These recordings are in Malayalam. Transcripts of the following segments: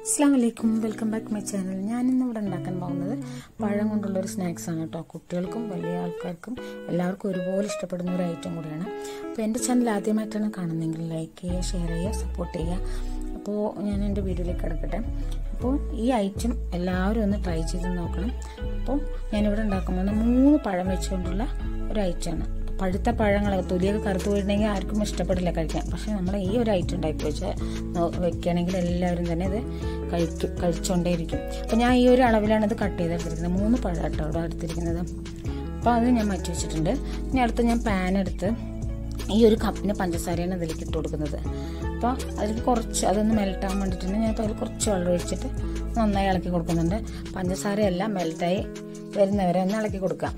അസ്സാം വലൈക്കും വെൽക്കം ബാക്ക് മൈ ചാനൽ ഞാനിന്ന് ഇവിടെ ഉണ്ടാക്കാൻ പോകുന്നത് പഴം കൊണ്ടുള്ളൊരു സ്നാക്സ് ആണ് കേട്ടോ കുട്ടികൾക്കും വലിയ ആൾക്കാർക്കും എല്ലാവർക്കും ഒരുപോലെ ഇഷ്ടപ്പെടുന്ന ഒരു ഐറ്റം കൂടിയാണ് അപ്പോൾ എൻ്റെ ചാനൽ ആദ്യമായിട്ടാണ് കാണുന്നതെങ്കിൽ ലൈക്ക് ചെയ്യുക ഷെയർ ചെയ്യുക സപ്പോർട്ട് ചെയ്യുക അപ്പോൾ ഞാൻ എൻ്റെ വീഡിയോയിലേക്ക് കിടക്കട്ടെ അപ്പോൾ ഈ ഐറ്റം എല്ലാവരും ഒന്ന് ട്രൈ ചെയ്ത് നോക്കണം അപ്പോൾ ഞാനിവിടെ ഉണ്ടാക്കാൻ പോകുന്ന മൂന്ന് പഴം വെച്ചുകൊണ്ടുള്ള ഒരു ഐറ്റമാണ് പഴുത്ത പഴങ്ങൾ തൊലിയൊക്കെ കറുത്ത് പോയിട്ടുണ്ടെങ്കിൽ ആർക്കും ഇഷ്ടപ്പെടില്ല കഴിക്കാൻ പക്ഷെ നമ്മൾ ഈ ഒരു ഐറ്റം ഉണ്ടാക്കി വെച്ചാൽ വെക്കുകയാണെങ്കിൽ എല്ലാവരും തന്നെ ഇത് കഴിക്കും കഴിച്ചുകൊണ്ടേയിരിക്കും അപ്പം ഞാൻ ഈ ഒരു അളവിലാണ് ഇത് കട്ട് ചെയ്തെടുത്തിരിക്കുന്നത് മൂന്ന് പഴം കേട്ടോ അവിടെ എടുത്തിരിക്കുന്നത് അപ്പോൾ അത് ഞാൻ മാറ്റി വെച്ചിട്ടുണ്ട് ഇനി അടുത്ത് ഞാൻ പാൻ എടുത്ത് ഈ ഒരു കപ്പിന് പഞ്ചസാരയാണ് ഇതിലേക്ക് ഇട്ട് കൊടുക്കുന്നത് അപ്പോൾ അതിൽ കുറച്ച് അതൊന്ന് മെൽട്ടാകാൻ വേണ്ടിയിട്ടുണ്ട് ഞാൻ ഇപ്പോൾ അതിൽ കുറച്ച് വെള്ളം ഒഴിച്ചിട്ട് നന്നായി ഇളക്കി കൊടുക്കുന്നുണ്ട് പഞ്ചസാരയെല്ലാം മെൽറ്റായി വരുന്നവരെ ഒന്ന് ഇളക്കി കൊടുക്കാം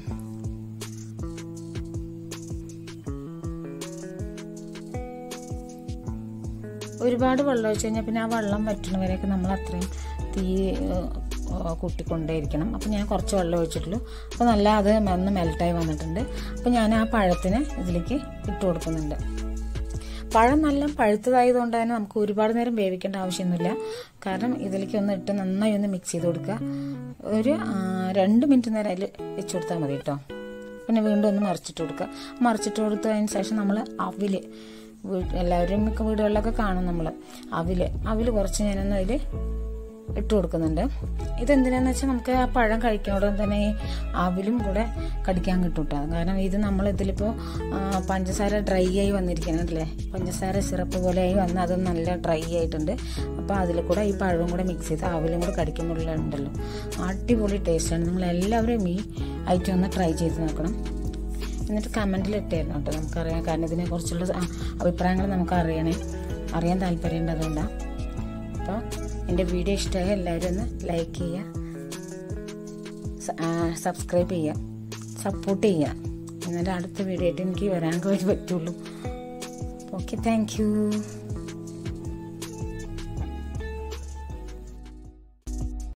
ഒരുപാട് വെള്ളം ഒഴിച്ച് കഴിഞ്ഞാൽ പിന്നെ ആ വെള്ളം വറ്റുന്നവരെയൊക്കെ നമ്മൾ അത്രയും തീ കൂട്ടിക്കൊണ്ടേയിരിക്കണം അപ്പം ഞാൻ കുറച്ച് വെള്ളം ഒഴിച്ചിട്ടുള്ളൂ അപ്പോൾ നല്ല അത് ഒന്ന് മെൽട്ടായി വന്നിട്ടുണ്ട് അപ്പോൾ ഞാൻ ആ പഴത്തിന് ഇതിലേക്ക് ഇട്ട് കൊടുക്കുന്നുണ്ട് പഴം നല്ല പഴുത്തതായതുകൊണ്ട് തന്നെ നമുക്ക് ഒരുപാട് നേരം വേവിക്കേണ്ട ആവശ്യമൊന്നുമില്ല കാരണം ഇതിലേക്ക് ഒന്ന് ഇട്ട് നന്നായി ഒന്ന് മിക്സ് ചെയ്ത് കൊടുക്കുക ഒരു രണ്ട് മിനിറ്റ് നേരം അതിൽ വെച്ച് കൊടുത്താൽ മതി കേട്ടോ പിന്നെ വീണ്ടും ഒന്ന് മറിച്ചിട്ട് കൊടുക്കുക മറിച്ചിട്ട് കൊടുത്തതിന് ശേഷം നമ്മൾ അവില് എല്ലാവരും മിക്ക വീടുകളിലൊക്കെ കാണും നമ്മൾ അവില് അവില് കുറച്ച് ഞാനൊന്ന് അതിൽ ഇട്ട് കൊടുക്കുന്നുണ്ട് ഇതെന്തിനാന്ന് വെച്ചാൽ നമുക്ക് ആ പഴം കഴിക്കുന്നതോടൊപ്പം തന്നെ ഈ അവിലും കൂടെ കടിക്കാൻ കിട്ടും കേട്ടോ കാരണം ഇത് നമ്മൾ ഇതിലിപ്പോൾ പഞ്ചസാര ഡ്രൈ ആയി വന്നിരിക്കുന്നുണ്ടല്ലേ പഞ്ചസാര സിറപ്പ് പോലെ ആയി വന്ന് അത് നല്ല ഡ്രൈ ആയിട്ടുണ്ട് അപ്പോൾ അതിൽ കൂടെ ഈ പഴവും കൂടെ മിക്സ് ചെയ്ത് അവിലും കൂടെ കടിക്കുമ്പോഴുണ്ടല്ലോ അടിപൊളി ടേസ്റ്റാണ് നിങ്ങൾ എല്ലാവരും ഈ ഐറ്റം ഒന്ന് ട്രൈ ചെയ്ത് നോക്കണം എന്നിട്ട് കമൻറ്റിൽ ഇട്ടായിരുന്നു കേട്ടോ നമുക്കറിയാം കാരണം ഇതിനെക്കുറിച്ചുള്ള അഭിപ്രായങ്ങൾ നമുക്ക് അറിയണേ അറിയാൻ താല്പര്യമുണ്ട് അതുകൊണ്ടാണ് അപ്പോൾ എൻ്റെ വീഡിയോ ഇഷ്ടമായ എല്ലാവരും ഒന്ന് ലൈക്ക് ചെയ്യുക സബ്സ്ക്രൈബ് ചെയ്യുക സപ്പോർട്ട് ചെയ്യുക എന്നാലും അടുത്ത വീഡിയോ ആയിട്ട് എനിക്ക് വരാൻ പറ്റുള്ളൂ ഓക്കെ താങ്ക് യു